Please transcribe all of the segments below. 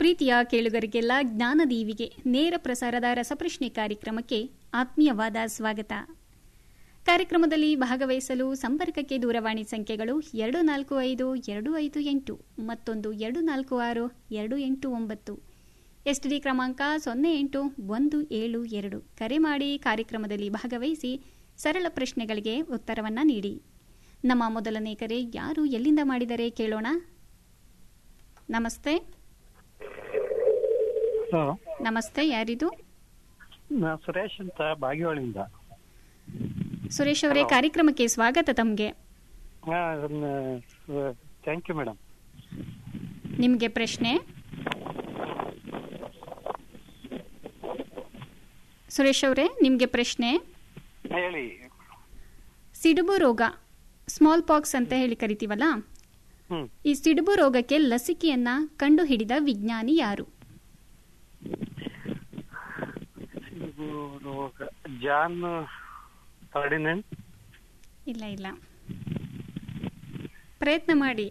ಪ್ರೀತಿಯ ಕೇಳುಗರಿಗೆಲ್ಲ ಜ್ಞಾನದೀವಿಗೆ ನೇರ ಪ್ರಸಾರದ ರಸಪ್ರಶ್ನೆ ಕಾರ್ಯಕ್ರಮಕ್ಕೆ ಆತ್ಮೀಯವಾದ ಸ್ವಾಗತ ಕಾರ್ಯಕ್ರಮದಲ್ಲಿ ಭಾಗವಹಿಸಲು ಸಂಪರ್ಕಕ್ಕೆ ದೂರವಾಣಿ ಸಂಖ್ಯೆಗಳು ಎರಡು ನಾಲ್ಕು ಐದು ಎರಡು ಐದು ಎಂಟು ಮತ್ತೊಂದು ಎರಡು ನಾಲ್ಕು ಆರು ಎರಡು ಎಂಟು ಒಂಬತ್ತು ಎಸ್ಟಿಡಿ ಕ್ರಮಾಂಕ ಸೊನ್ನೆ ಎಂಟು ಒಂದು ಏಳು ಎರಡು ಕರೆ ಮಾಡಿ ಕಾರ್ಯಕ್ರಮದಲ್ಲಿ ಭಾಗವಹಿಸಿ ಸರಳ ಪ್ರಶ್ನೆಗಳಿಗೆ ಉತ್ತರವನ್ನ ನೀಡಿ ನಮ್ಮ ಮೊದಲನೇ ಕರೆ ಯಾರು ಎಲ್ಲಿಂದ ಮಾಡಿದರೆ ಕೇಳೋಣ ನಮಸ್ತೆ ಹಲೋ ನಮಸ್ತೆ ಯಾರಿದು ನಾ ಸುರೇಶ್ ಅಂತ ಬಾಗಿವಾಳಿಂದ ಸುರೇಶ್ ಅವರೇ ಕಾರ್ಯಕ್ರಮಕ್ಕೆ ಸ್ವಾಗತ ತಮಗೆ ಥ್ಯಾಂಕ್ ಯು ಮೇಡಮ್ ನಿಮಗೆ ಪ್ರಶ್ನೆ ಸುರೇಶ್ ಅವರೇ ನಿಮಗೆ ಪ್ರಶ್ನೆ ಹೇಳಿ ಸಿಡುಬು ರೋಗ ಸ್ಮಾಲ್ ಪಾಕ್ಸ್ ಅಂತ ಹೇಳಿ ಕರಿತೀವಲ್ಲ ಹ್ಮ್ ಈ ಸಿಡುಬು ರೋಗಕ್ಕೆ ಲಸಿಕೆಯನ್ನ ಕಂಡುಹಿಡಿದ ವಿಜ್ಞಾನಿ ಯಾರು ಇದು ರೋಗ ಜಾನ್ ಫರ್ಡಿನೆಂಟ್ ಇಲ್ಲ ಇಲ್ಲ ಪ್ರಯತ್ನ ಮಾಡಿ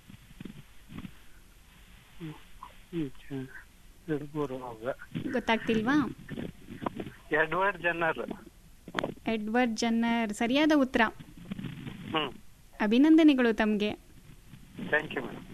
ಸಿಡುಬು ರೋಗ ಗೊತ್ತಾಗ್ತಿಲ್ವಾ ಎಡ್ವರ್ಡ್ ಜನರ್ ಎಡ್ವರ್ಡ್ ಜನ್ನರ್ ಸರಿಯಾದ ಉತ್ತರ ಹ್ಮ್ ಅಭಿನಂದನೆಗಳು ತಮಗೆ ಥ್ಯಾಂಕ್ ಯು ಮೇಡಮ್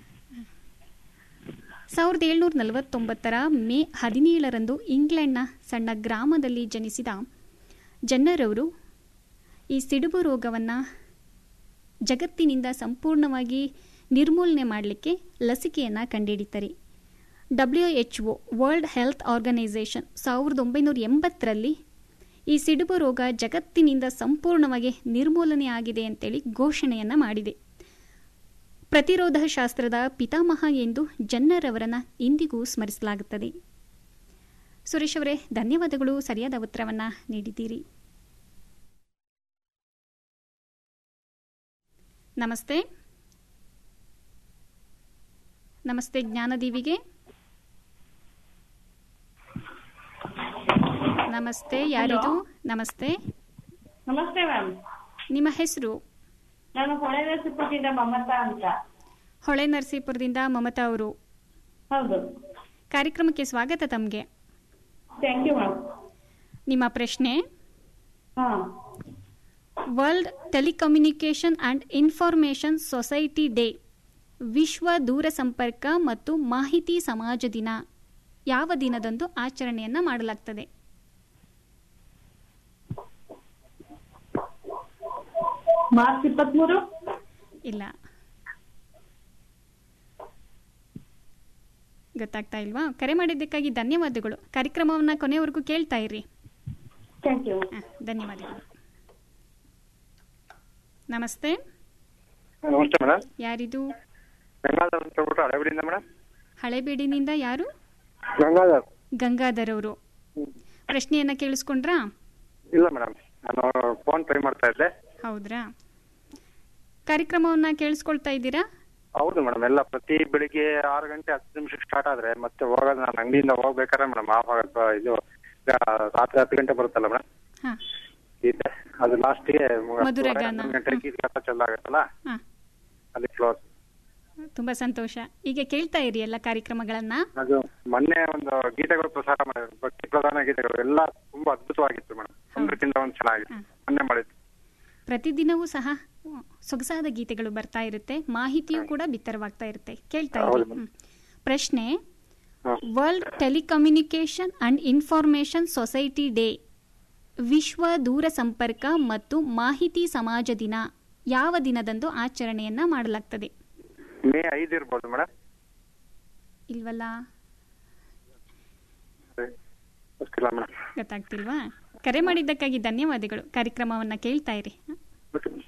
ಸಾವಿರದ ಏಳ್ನೂರ ನಲವತ್ತೊಂಬತ್ತರ ಮೇ ಹದಿನೇಳರಂದು ಇಂಗ್ಲೆಂಡ್ನ ಸಣ್ಣ ಗ್ರಾಮದಲ್ಲಿ ಜನಿಸಿದ ಜನ್ನರವರು ಈ ಸಿಡುಬು ರೋಗವನ್ನು ಜಗತ್ತಿನಿಂದ ಸಂಪೂರ್ಣವಾಗಿ ನಿರ್ಮೂಲನೆ ಮಾಡಲಿಕ್ಕೆ ಲಸಿಕೆಯನ್ನು ಕಂಡುಹಿಡಿತಾರೆ W H O world health organisation ಸಾವಿರದ ಒಂಬೈನೂರ ಎಂಬತ್ತರಲ್ಲಿ ಈ ಸಿಡುಬು ರೋಗ ಜಗತ್ತಿನಿಂದ ಸಂಪೂರ್ಣವಾಗಿ ನಿರ್ಮೂಲನೆ ಆಗಿದೆ ಅಂತೇಳಿ ಘೋಷಣೆಯನ್ನು ಮಾಡಿದೆ ಪ್ರತಿರೋಧ ಶಾಸ್ತ್ರದ ಪಿತಾಮಹ ಎಂದು ಜನ್ನರವರನ್ನ ಇಂದಿಗೂ ಸ್ಮರಿಸಲಾಗುತ್ತದೆ ಸುರೇಶ್ ಅವರೇ ಧನ್ಯವಾದಗಳು ಸರಿಯಾದ ಉತ್ತರವನ್ನ ನೀಡಿದ್ದೀರಿ ನಮಸ್ತೆ ನಮಸ್ತೆ ಜ್ಞಾನದೀವಿಗೆ ನಮಸ್ತೆ ಯಾರಿದು ನಮಸ್ತೆ ನಮಸ್ತೆ ಮ್ಯಾಮ್ ನಿಮ್ಮ ಹೆಸರು ನಾನು ಹೊಳೆ ನರಸೀಪುರದಿಂದ ಮಮತಾ ಅಂತ ಹೊಳೆ ನರಸೀಪುರದಿಂದ ಮಮತಾ ಅವರು ಹೌದು ಕಾರ್ಯಕ್ರಮಕ್ಕೆ ಸ್ವಾಗತ ತಮಗೆ ಥ್ಯಾಂಕ್ ಯು ಮ್ಯಾಮ್ ನಿಮ್ಮ ಪ್ರಶ್ನೆ ಹಾ world telecommunication and information society day ವಿಶ್ವ ದೂರ ಸಂಪರ್ಕ ಮತ್ತು ಮಾಹಿತಿ ಸಮಾಜ ದಿನ ಯಾವ ದಿನದಂದು ಆಚರಣೆಯನ್ನು ಮಾಡಲಾಗ್ತದೆ ಮಾರ್ಚ್ ಇಪ್ಪತ್ಮೂರು ಇಲ್ಲ ಗೊತ್ತಾಗ್ತಾ ಇಲ್ವಾ ಕರೆ ಮಾಡಿದ್ದಕ್ಕಾಗಿ ಧನ್ಯವಾದಗಳು ಕಾರ್ಯಕ್ರಮವನ್ನು ಕೊನೆಯವರೆಗೂ ಕೇಳ್ತಾ ಇರಿ ಥ್ಯಾಂಕ್ ಯು ಹ, ಧನ್ಯವಾದಗಳು ನಮಸ್ತೆ ನಮಸ್ತೆ ಮೇಡಮ್ ಯಾರಿದು ಗಂಗಾಧರ್ ಅಂತ ಹೇಳ್ಬಿಟ್ಟು ಹಳೆಬೀಡಿಂದ ಮೇಡಮ್ ಹಳೆಬೀಡಿನಿಂದ ಯಾರು ಗಂಗಾಧರ್ ಗಂಗಾಧರ್ ಅವರು ಪ್ರಶ್ನೆಯನ್ನ ಕೇಳಿಸ್ಕೊಂಡ್ರಾ ಇಲ್ಲ ಮೇಡಮ್ ನಾನು ಫೋನ್ ಟ್ರೈ ಮಾಡ್ತಾ ಇದ್ದೆ ಹೌದ್ರಾ ಕಾರ್ಯಕ್ರಮವನ್ನ ಕೇಳಿಸ್ಕೊಳ್ತಾ ಇದ್ದೀರಾ ಹೌದು ಮೇಡಮ್ ಎಲ್ಲ ಪ್ರತಿ ಬೆಳಿಗ್ಗೆ ಆರು ಗಂಟೆ ಹತ್ತು ನಿಮಿಷಕ್ಕೆ ಸ್ಟಾರ್ಟ್ ಆದ್ರೆ ಮತ್ತೆ ಹೋಗೋದು ನಾನು ಅಂಗಡಿಯಿಂದ ಹೋಗ್ಬೇಕಾದ್ರೆ ಮೇಡಮ್ ಆಫ್ ಆಗುತ್ತೆ ಇದು ಆ, ರಾತ್ರಿ ಹತ್ತು ಗಂಟೆ ಬರುತ್ತಲ್ಲ ಮೇಡಮ್ ಹಾ ಇದೆ ಅದು ಲಾಸ್ಟ್ಗೆ ಮಧುರಗಾನ. ಗಂಟೆ ಗೀತ ಚೆಲ್ಲಾಗತ್ತಲ್ಲ ಹಾ ಅಲ್ಲಿ ಕ್ಲೋಸ್ ತುಂಬಾ ಸಂತೋಷ ಈಗ ಕೇಳ್ತಾ ಇರಿ ಎಲ್ಲ ಕಾರ್ಯಕ್ರಮಗಳನ್ನ ಅದು ಮೊನ್ನೆ ಒಂದು ಗೀತೆಗಳು ಪ್ರಸಾರ ಮಾಡಿದ್ರು ಭಕ್ತಿ ಪ್ರಧಾನ ಗೀತೆಗಳು ಎಲ್ಲ ತುಂಬಾ ಅದ್ಭುತವಾಗಿತ್ತು ಮೇಡಮ್ ಒಂದಕ್ಕಿಂತ ಒಂದು ಚೆನ್ನಾಗಿತ್ತು ಮೊನ್ನೆ ಮಾಡಿದ್ದು ಪ್ರತಿದಿನವೂ ಸಹ ಹ್ಮ್, ಸೊಗಸಾದ ಗೀತೆಗಳು ಬರ್ತಾ ಇರುತ್ತೆ ಮಾಹಿತಿಯೂ ಕೂಡ ಬಿತ್ತರವಾಗ್ತಾ ಇರುತ್ತೆ ಕೇಳ್ತಾ ಇರಿ ಹೌದು. ಹ್ಮ್. ಪ್ರಶ್ನೆ ಹಾ. World telecommunication and information society day ವಿಶ್ವ ದೂರ ಸಂಪರ್ಕ ಮತ್ತು ಮಾಹಿತಿ ಸಮಾಜ ದಿನ ಯಾವ ದಿನದಂದು ಆಚರಣೆಯನ್ನ ಮಾಡಲಾಗ್ತದೆ ಮೇ ಐದು ಇರ್ಬೋದು ಮೇಡಮ್ ಇಲ್ವಲ್ಲ ಗೊತ್ತಿಲ್ಲ ಮೇಡಮ್ ಗೊತ್ತಾಗ್ತಿಲ್ವಾ ಕರೆ ಮಾಡಿದ್ದಕ್ಕಾಗಿ ಧನ್ಯವಾದಗಳು ಕಾರ್ಯಕ್ರಮವನ್ನ ಕೇಳ್ತಾ ಇರಿ